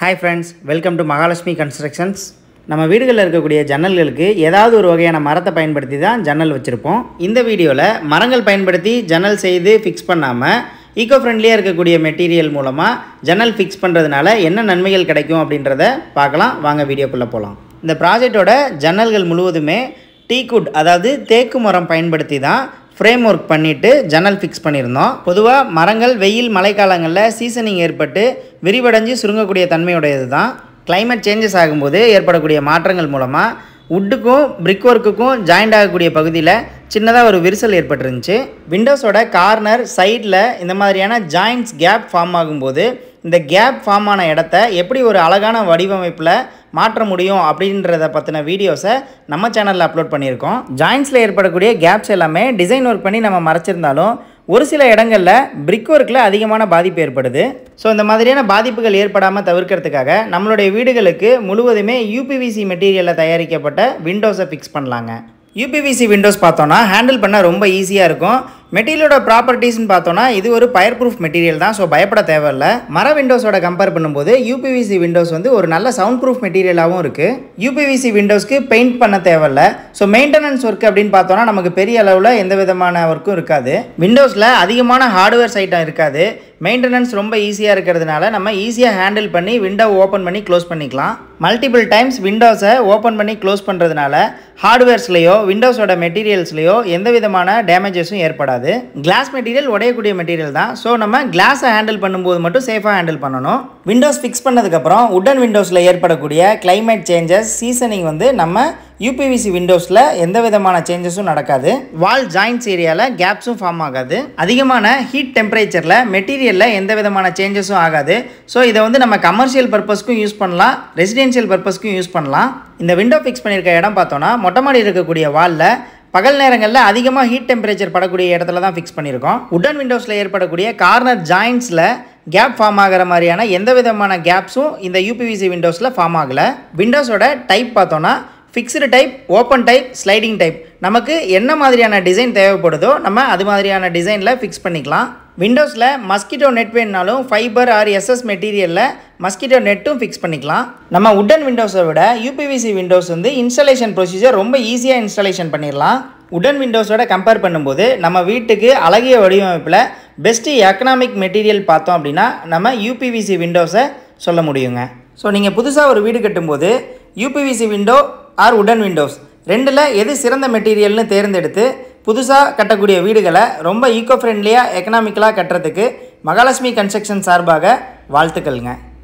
hi friends welcome to Mahalakshmi constructions நம்ம வீடுகளில் இருக்கக்கூடிய ஜன்னல்களுக்கு ஏதாவது ஒரு வகையான மரத்தை பயன்படுத்தி தான் ஜன்னல் வச்சுருப்போம் இந்த வீடியோவில் மரங்கள் பயன்படுத்தி ஜன்னல் செய்து ஃபிக்ஸ் பண்ணாமல் ஈகோ ஃப்ரெண்ட்லியாக இருக்கக்கூடிய மெட்டீரியல் மூலமாக ஜன்னல் ஃபிக்ஸ் பண்ணுறதுனால என்ன நன்மைகள் கிடைக்கும் அப்படின்றத பார்க்கலாம் வாங்க வீடியோக்குள்ளே போகலாம் இந்த ப்ராஜெக்டோட ஜன்னல்கள் முழுவதுமே டீக்குட் அதாவது தேக்கு மரம் பயன்படுத்தி தான் ஃப்ரேம் ஒர்க் பண்ணிவிட்டு ஜன்னல் ஃபிக்ஸ் பண்ணியிருந்தோம் பொதுவாக மரங்கள் வெயில் மழைக்காலங்களில் சீசனிங் ஏற்பட்டு விரிவடைஞ்சு சுருங்கக்கூடிய தன்மையுடையது தான் climate சேஞ்சஸ் ஆகும்போது ஏற்படக்கூடிய மாற்றங்கள் மூலமாக உட்டுக்கும் பிரிக் ஒர்க்குக்கும் ஜாயிண்ட் ஆகக்கூடிய பகுதியில் சின்னதாக ஒரு விரிசல் ஏற்பட்டுருந்துச்சு விண்டோஸோட கார்னர் சைடில் இந்த மாதிரியான ஜாயிண்ட்ஸ் கேப் ஃபார்ம் ஆகும்போது இந்த கேப் ஃபார்ம் ஆன இடத்த எப்படி ஒரு அழகான வடிவமைப்பில் மாற்ற முடியும் அப்படின்றத பற்றின வீடியோஸை நம்ம சேனலில் அப்லோட் பண்ணியிருக்கோம் ஜாயின்ஸில் ஏற்படக்கூடிய கேப்ஸ் எல்லாமே டிசைன் ஒர்க் பண்ணி நம்ம மறைச்சிருந்தாலும் ஒரு சில இடங்களில் பிரிக் ஒர்க்கில் அதிகமான பாதிப்பு ஏற்படுது ஸோ இந்த மாதிரியான பாதிப்புகள் ஏற்படாமல் தவிர்க்கிறதுக்காக நம்மளுடைய வீடுகளுக்கு முழுவதுமே யூபிவிசி மெட்டீரியலில் தயாரிக்கப்பட்ட விண்டோஸை ஃபிக்ஸ் பண்ணலாங்க யூபிவிசி விண்டோஸ் பார்த்தோன்னா ஹேண்டில் பண்ண ரொம்ப ஈஸியாக இருக்கும் மெட்டீரியலோட ப்ராப்பர்ட்டிஸ்னு பார்த்தோன்னா இது ஒரு பயர் ப்ரூஃப் மெட்டீரியல் தான் ஸோ பயப்பட தேவையில்ல மர விண்டோஸோட கம்பேர் பண்ணும்போது யூபிவிசி விண்டோஸ் வந்து ஒரு நல்ல சவுண்ட் ப்ரூஃப் மெட்டீரியலாகவும் இருக்குது யூபிவிசி விண்டோஸ்க்கு பெயிண்ட் பண்ண தேவையில்ல ஸோ மெயின்டெனன்ஸ் ஒர்க் அப்படின்னு பார்த்தோன்னா நமக்கு பெரிய அளவில் எந்த விதமான ஒர்க்கும் இருக்காது விண்டோஸில் அதிகமான ஹார்ட்வேர்ஸ் ஐட்டம் இருக்காது மெயின்டெனன்ஸ் ரொம்ப ஈஸியாக இருக்கிறதுனால நம்ம ஈஸியாக ஹேண்டில் பண்ணி விண்டோ ஓப்பன் பண்ணி க்ளோஸ் பண்ணிக்கலாம் மல்டிபிள் டைம்ஸ் விண்டோஸை ஓப்பன் பண்ணி க்ளோஸ் பண்ணுறதுனால ஹார்ட்வேர்ஸ்லேயோ விண்டோஸோட மெட்டீரியல்ஸ்லேயோ எந்த விதமான டேமேஜஸும் ஏற்படாது கிளாஸ் மெட்டீரியல் உடையக்கூடிய மெட்டீரியல் தான் ஸோ நம்ம கிளாஸை ஹேண்டில் பண்ணும்போது மட்டும் சேஃபாக ஹேண்டில் பண்ணணும் விண்டோஸ் ஃபிக்ஸ் பண்ணதுக்கப்புறம் உடன் விண்டோஸில் ஏற்படக்கூடிய climate சேஞ்சஸ் சீசனிங் வந்து நம்ம யூபிவிசி விண்டோஸில் எந்த விதமான சேஞ்சஸும் நடக்காது வால் ஜாயின்ட்ஸ் ஏரியாவில் கேப்ஸும் ஃபார்ம் ஆகாது அதிகமான ஹீட் டெம்பரேச்சரில் மெட்டீரியலில் எந்த விதமான சேஞ்சஸும் ஆகாது ஸோ இதை வந்து நம்ம கமர்ஷியல் பர்பஸ்க்கும் யூஸ் பண்ணலாம் ரெசிடென்ஷியல் பர்பஸ்க்கும் யூஸ் பண்ணலாம் இந்த விண்டோ ஃபிக்ஸ் பண்ணியிருக்க இடம் பார்த்தோன்னா மொட்டை மாடி இருக்கக்கூடிய வாலில் பகல் நேரங்களில் அதிகமாக ஹீட் டெம்பரேச்சர் படக்கூடிய இடத்துல தான் ஃபிக்ஸ் பண்ணியிருக்கோம் உடன் விண்டோஸில் ஏற்படக்கூடிய கார்னர் ஜாயின்ட்ஸில் கேப் ஃபார்ம் ஆகிற மாதிரியான எந்த விதமான கேப்ஸும் இந்த யூபிவிசி விண்டோஸில் ஃபார்ம் ஆகலை விண்டோஸோட டைப் பார்த்தோன்னா fixed type open type sliding type நமக்கு என்ன மாதிரியான டிசைன் தேவைப்படுதோ நம்ம அது மாதிரியான டிசைனில் ஃபிக்ஸ் பண்ணிக்கலாம் விண்டோஸில் மஸ்கிட்டோ நெட் வேணுனாலும் ஃபைபர் ஆர் எஸ்எஸ் மெட்டீரியலில் மஸ்கிட்டோ நெட்டும் ஃபிக்ஸ் பண்ணிக்கலாம் நம்ம உட்டன் விண்டோஸை விட யூபிவிசி விண்டோஸ் வந்து இன்ஸ்டாலேஷன் ப்ரொசீஜர் ரொம்ப ஈஸியாக இன்ஸ்டாலேஷன் பண்ணிடலாம் உடன் விண்டோஸோட கம்பேர் பண்ணும்போது நம்ம வீட்டுக்கு அழகிய வடிவமைப்பில் பெஸ்ட்டு எக்கனாமிக் மெட்டீரியல் பார்த்தோம் அப்படின்னா நம்ம யூபிவிசி விண்டோஸை சொல்ல முடியுங்க ஸோ நீங்கள் புதுசாக ஒரு வீடு கட்டும்போது UPVC window or wooden windows ரெண்டில் எது சிறந்த மெட்டீரியல்னு தேர்ந்தெடுத்து புதுசாக கட்டக்கூடிய வீடுகளை ரொம்ப ஈக்கோ ஃப்ரெண்ட்லியாக எக்கனாமிக்கலாக கட்டுறதுக்கு மகாலட்சுமி கன்ஸ்ட்ரக்ஷன் சார்பாக வாழ்த்துக்கள்ங்க